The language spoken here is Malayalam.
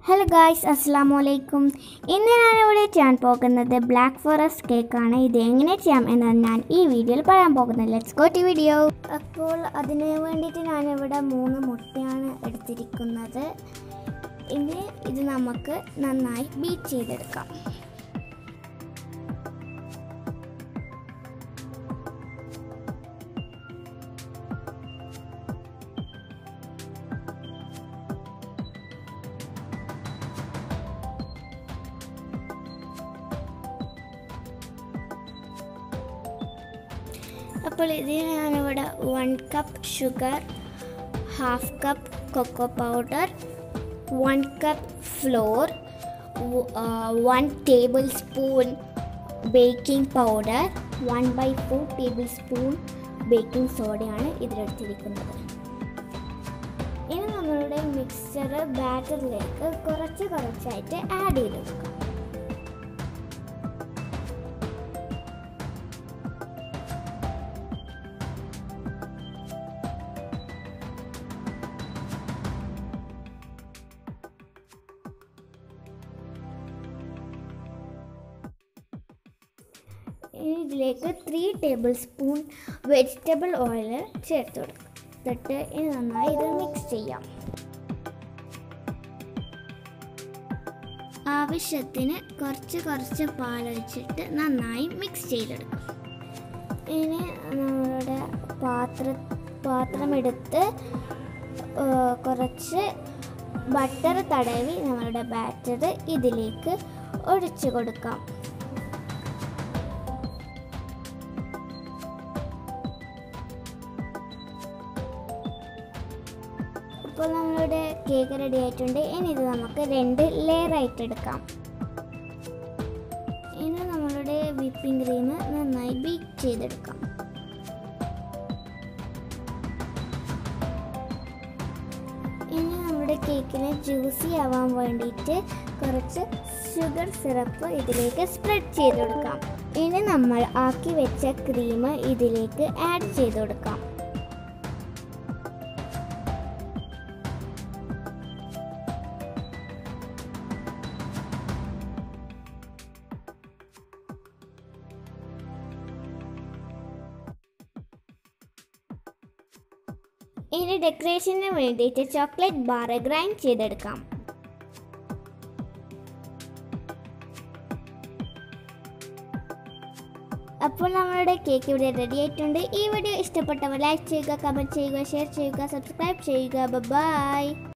ഹലോ ഗായ്സ് അസ്സാം വലൈക്കും ഇന്ന് ഞാനിവിടെ ചെയ്യാൻ പോകുന്നത് ബ്ലാക്ക് ഫോറസ്റ്റ് കേക്കാണ് ഇത് എങ്ങനെ ചെയ്യാം എന്നാണ് ഞാൻ ഈ വീഡിയോയിൽ പറയാൻ പോകുന്നത് ലെറ്റ്സ് ഗോ ടു വീഡിയോ അപ്പോൾ അതിന് വേണ്ടിയിട്ട് ഞാനിവിടെ മൂന്ന് മുട്ടയാണ് എടുത്തിരിക്കുന്നത് ഇനി ഇത് നമുക്ക് നന്നായി ബീറ്റ് ചെയ്തെടുക്കാം അപ്പോൾ ഇതിന് ഞാനിവിടെ one cup sugar half cup cocoa powder one cup flour one table spoon baking powder one by four table spoon baking സോഡയാണ് ഇതിലെടുത്തിരിക്കുന്നത് ഇനി നമ്മളുടെ മിക്സർ ബാറ്ററിലേക്ക് കുറച്ച് കുറച്ചായിട്ട് ആഡ് ചെയ്ത് കൊടുക്കാം ഇനി ഇതിലേക്ക് three table spoon vegetable oil ചേർത്ത് കൊടുക്കുക എന്നിട്ട് ഇനി നന്നായി ഇത് മിക്സ് ചെയ്യാം ആവശ്യത്തിന് കുറച്ച് കുറച്ച് പാലൊഴിച്ചിട്ട് നന്നായി മിക്സ് ചെയ്തെടുക്കാം ഇനി നമ്മളുടെ പാത്ര പാത്രമെടുത്ത് ഏർ, കുറച്ച് ബട്ടർ തടവി നമ്മളുടെ ബാറ്റർ ഇതിലേക്ക് ഒഴിച്ചു കൊടുക്കാം ഇപ്പോൾ നമ്മളുടെ കേക്ക് റെഡി ആയിട്ടുണ്ട് ഇനി ഇത് നമുക്ക് രണ്ട് ലെയർ ആയിട്ട് എടുക്കാം ഇനി നമ്മളുടെ വിപ്പിംഗ് ക്രീം നന്നായി ബീറ്റ് ചെയ്തെടുക്കാം ഇനി നമ്മുടെ കേക്കിന് ജ്യൂസി ആവാൻ വേണ്ടിയിട്ട് കുറച്ച് ഷുഗർ സിറപ്പ് ഇതിലേക്ക് സ്പ്രെഡ് ചെയ്ത് കൊടുക്കാം ഇനി നമ്മൾ ആക്കി വെച്ച ക്രീം ഇതിലേക്ക് ആഡ് ചെയ്ത് കൊടുക്കാം ഇനി ഡെക്കറേഷന് വേണ്ടിയിട്ട് ചോക്ലേറ്റ് ബാർ ഗ്രൈൻഡ് ചെയ്തെടുക്കാം അപ്പോൾ നമ്മളുടെ കേക്ക് ഇവിടെ റെഡി ആയിട്ടുണ്ട് ഈ വീഡിയോ ഇഷ്ടപ്പെട്ടവർ ലൈക്ക് ചെയ്യുക കമൻറ്റ് ചെയ്യുക ഷെയർ ചെയ്യുക സബ്സ്ക്രൈബ് ചെയ്യുക ബൈ